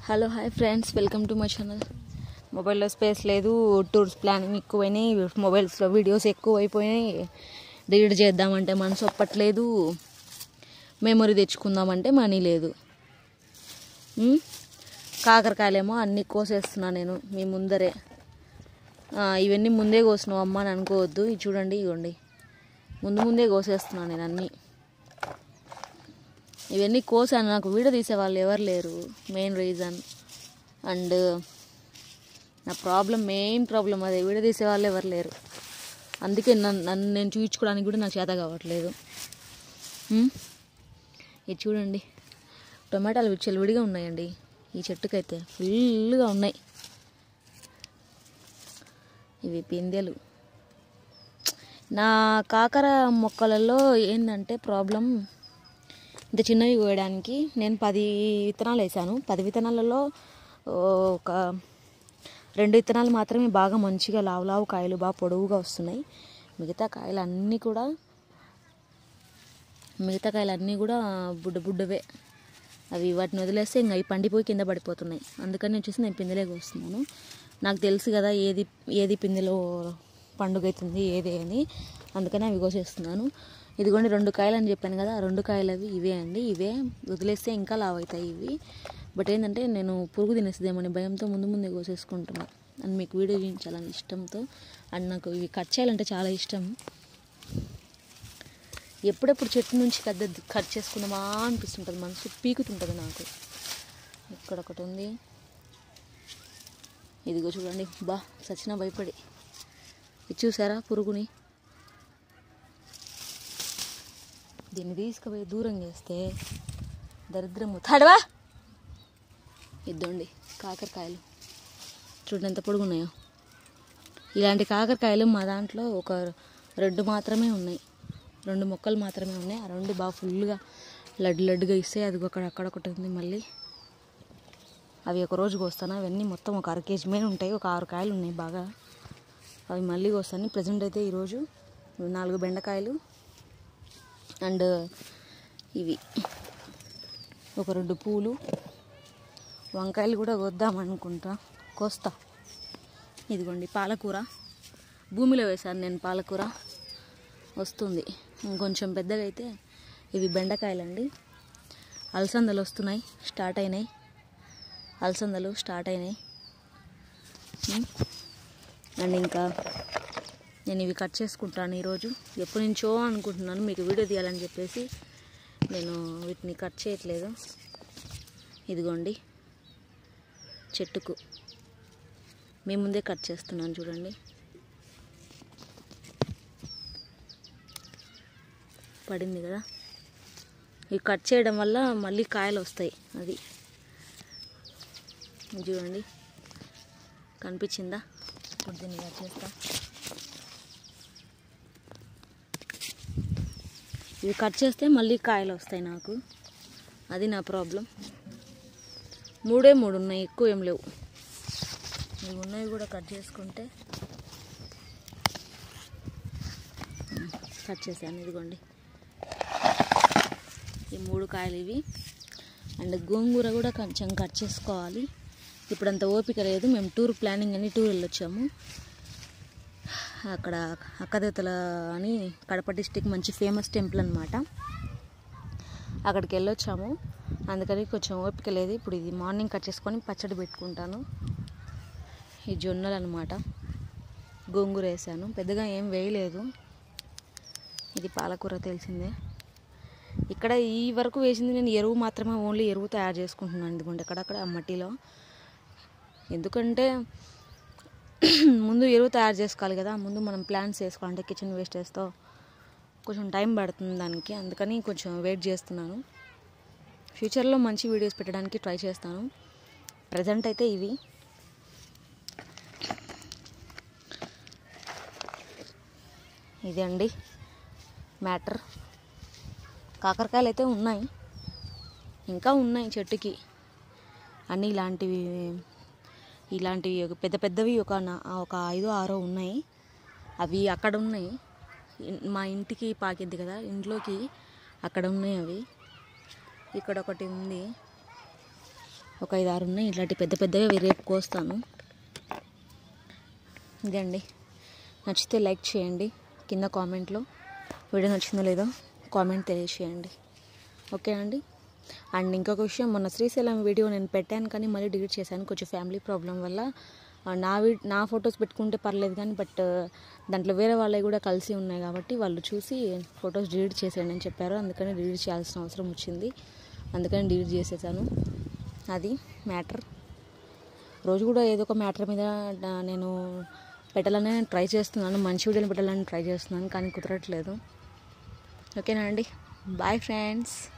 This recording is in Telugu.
Hello hi friends welcome to my channel మొబైల్లో స్పేస్ లేదు టూర్స్ ప్లానింగ్ ఎక్కువైనాయి మొబైల్స్లో వీడియోస్ ఎక్కువ అయిపోయినాయి డిలీట్ చేద్దామంటే మనసు ఒప్పట్లేదు మెమొరీ తెచ్చుకుందామంటే మనీ లేదు ఉమ్? కాకరకాయలేమో అన్నీ కోసేస్తున్నా నేను మీ ముందరే ఆ, ఇవన్నీ ముందే కోసినావు అమ్మ అని అనుకోవద్దు ఇది చూడండి ఇవ్వండి ముందు ముందే కోసేస్తున్నాను నేను అన్నీ ఇవన్నీ కోసాను నాకు వీడియో తీసే వాళ్ళు ఎవరు లేరు మెయిన్ రీజన్ అండ్ నా ప్రాబ్లం మెయిన్ ప్రాబ్లం అదే వీడియో తీసే వాళ్ళు ఎవరు లేరు అందుకే నన్ను నన్ను నేను చూపించుకోవడానికి కూడా నాకు చేత కావట్లేదు ఉమ్? ఇది చూడండి టొమాటాలు విడిగా ఉన్నాయండి ఈ చెట్టుకైతే ఫుల్గా ఉన్నాయి ఇవి పిందెలు నా కాకర మొక్కలలో ఏంటంటే ప్రాబ్లం ఇంత చిన్నవి కోయడానికి నేను పది విత్తనాలు వేసాను పది విత్తనాలలో ఒక రెండు విత్తనాలు మాత్రమే బాగా మంచిగా లావు లావు కాయలు బాగా పొడవుగా వస్తున్నాయి మిగతా కాయలు అన్నీ కూడా మిగతా కాయలు అన్నీ కూడా బుడ్డ బుడ్డవే అవి వాటిని వదిలేస్తే ఇంకా అవి పండిపోయి కింద పడిపోతున్నాయి అందుకని వచ్చేసి నేను పిందెలే కోస్తున్నాను నాకు తెలుసు కదా ఏది ఏది పిందెలో పండుగ అవుతుంది ఏది అని అందుకని అవి కోసేస్తున్నాను ఇదిగోండి రెండు కాయలు అని చెప్పాను కదా ఆ రెండు కాయలు అవి ఇవే అండి ఇవే వదిలేస్తే ఇంకా లావ్ అవుతాయి ఇవి బట్ ఏంటంటే నేను పురుగు తినేస్తుందేమని భయంతో ముందు ముందే కోసేసుకుంటున్నా అండ్ మీకు వీడియో చూపించాలని ఇష్టంతో అండ్ నాకు ఇవి కట్ చేయాలంటే చాలా ఇష్టం ఎప్పుడెప్పుడు చెట్టు నుంచి కద్ద కట్ చేసుకుందామా అనిపిస్తుంటుంది మనసు పీకుతుంటుంది నాకు ఇక్కడ ఒకటి ఉంది ఇదిగో చూడండి బా సచిన భయపడి ఇది చూసారా పురుగుని దీన్ని తీసుకుపోయి దూరం చేస్తే దరిద్రము తడవా ఇద్దండి కాకరకాయలు చూడండి ఎంత పొడుగున్నాయో ఇలాంటి కాకరకాయలు మా దాంట్లో ఒక రెండు మాత్రమే ఉన్నాయి రెండు మొక్కలు మాత్రమే ఉన్నాయి ఆ రెండు బాగా ఫుల్గా లడ్డు లడ్డుగా ఇస్తే అది ఒకటి అక్కడ ఒకటి ఉంది మళ్ళీ అవి ఒక రోజుకి వస్తాను అవన్నీ మొత్తం ఒక అర కేజీ మీద ఉంటాయి ఒక ఆరు కాయలు ఉన్నాయి బాగా అవి మళ్ళీ వస్తాను ప్రజెంట్ అయితే ఈరోజు నాలుగు బెండకాయలు అండ్ ఇవి ఒక రెండు పూలు వంకాయలు కూడా వద్దామనుకుంటా కోస్తా ఇదిగోండి పాలకూర భూమిలో వేశాను నేను పాలకూర వస్తుంది ఇంకొంచెం పెద్దగా అయితే ఇవి బెండకాయలండి అలసందలు వస్తున్నాయి స్టార్ట్ అయినాయి అలసందలు స్టార్ట్ అయినాయి ఉమ్. అండ్ ఇంకా నేను ఇవి కట్ చేసుకుంటాను ఈరోజు ఎప్పటి నుంచో అనుకుంటున్నాను మీకు వీడియో తీయాలని చెప్పేసి నేను వీటిని కట్ చేయట్లేదు ఇదిగోండి చెట్టుకు మీ ముందే కట్ చేస్తున్నాను చూడండి పడింది కదా ఇవి కట్ చేయడం వల్ల మళ్ళీ కాయలు వస్తాయి అది ఇది చూడండి కనిపించిందా ఇప్పుడు దీన్ని కట్ చేస్తా ఇవి కట్ చేస్తే మళ్ళీ కాయలు వస్తాయి నాకు అది నా ప్రాబ్లం మూడే మూడు ఉన్నాయి ఎక్కువ ఏం లేవు ఇవి ఉన్నవి కూడా కట్ చేసుకుంటే కట్ చేశాను ఇదిగోండి ఈ మూడు కాయలు ఇవి అండ్ గోంగూర కూడా కొంచెం కట్ చేసుకోవాలి ఇప్పుడు అంత ఓపిక లేదు మేము టూర్ ప్లానింగ్ అని టూర్ వెళ్ళొచ్చాము అక్కడ అక్కదేతల అని కడప డిస్టిక్ మంచి ఫేమస్ టెంపుల్ అనమాట అక్కడికి వెళ్ళొచ్చాము అందుకని కొంచెం ఓపిక లేదు ఇప్పుడు ఇది మార్నింగ్ కట్ చేసుకొని పచ్చడి పెట్టుకుంటాను ఈ జొన్నలు అనమాట గోంగూర వేసాను పెద్దగా ఏం వేయలేదు ఇది పాలకూర తెలిసిందే ఇక్కడ ఈ వరకు వేసింది నేను ఎరువు మాత్రమే ఓన్లీ ఎరువు తయారు చేసుకుంటున్నాను ఎందుకంటే అక్కడక్కడ ఆ మట్టిలో ఎందుకంటే ముందు ఎరువు తయారు చేసుకోవాలి కదా ముందు మనం ప్లాంట్స్ వేసుకోవాలంటే కిచెన్ వేస్టేజ్తో కొంచెం టైం పడుతుంది దానికి అందుకని కొంచెం వెయిట్ చేస్తున్నాను ఫ్యూచర్లో మంచి వీడియోస్ పెట్టడానికి ట్రై చేస్తాను ప్రజెంట్ అయితే ఇవి ఇది అండి మ్యాటర్ కాకరకాయలు అయితే ఉన్నాయి ఇంకా ఉన్నాయి చెట్టుకి అన్నీ ఇలాంటివి ఇలాంటివి ఒక పెద్ద పెద్దవి ఒక నా- ఒక ఐదో ఆరో ఉన్నాయి అవి అక్కడ ఉన్నాయి ఇన్- మా ఇంటికి పాకిద్ది కదా ఇంట్లోకి అక్కడ ఉన్నాయి అవి ఇక్కడ ఒకటి ఉంది ఒక ఐదు ఆరు ఉన్నాయి ఇట్లాంటి పెద్ద పెద్దవి రేపు కోస్తాను ఇదే అండి నచ్చితే లైక్ చేయండి కింద కామెంట్లో వీడియో నచ్చిందో లేదో కామెంట్ తెలియచేయండి ఓకే అండి అండ్ ఇంకొక విషయం మొన్న శ్రీశైలం వీడియో నేను పెట్టాను కానీ మళ్ళీ డిలీట్ చేశాను కొంచెం ఫ్యామిలీ ప్రాబ్లం వల్ల ఆ, నా వీ నా ఫొటోస్ పెట్టుకుంటే పర్లేదు కానీ బట్ దాంట్లో వేరే వాళ్ళవి కూడా కలిసి ఉన్నాయి కాబట్టి వాళ్ళు చూసి ఫొటోస్ డిలీట్ చేసేయండి అని చెప్పారు అందుకని డిలీట్ చేయాల్సిన అవసరం వచ్చింది అందుకని డిలీట్ చేసేసాను అది మ్యాటర్ రోజు కూడా ఏదో ఒక మ్యాటర్ మీద నా- నేను పెట్టాలని ట్రై చేస్తున్నాను మంచి వీడియోలు పెట్టాలని ట్రై చేస్తున్నాను కానీ కుదరట్లేదు ఓకేనా అండి బాయ్ ఫ్రెండ్స్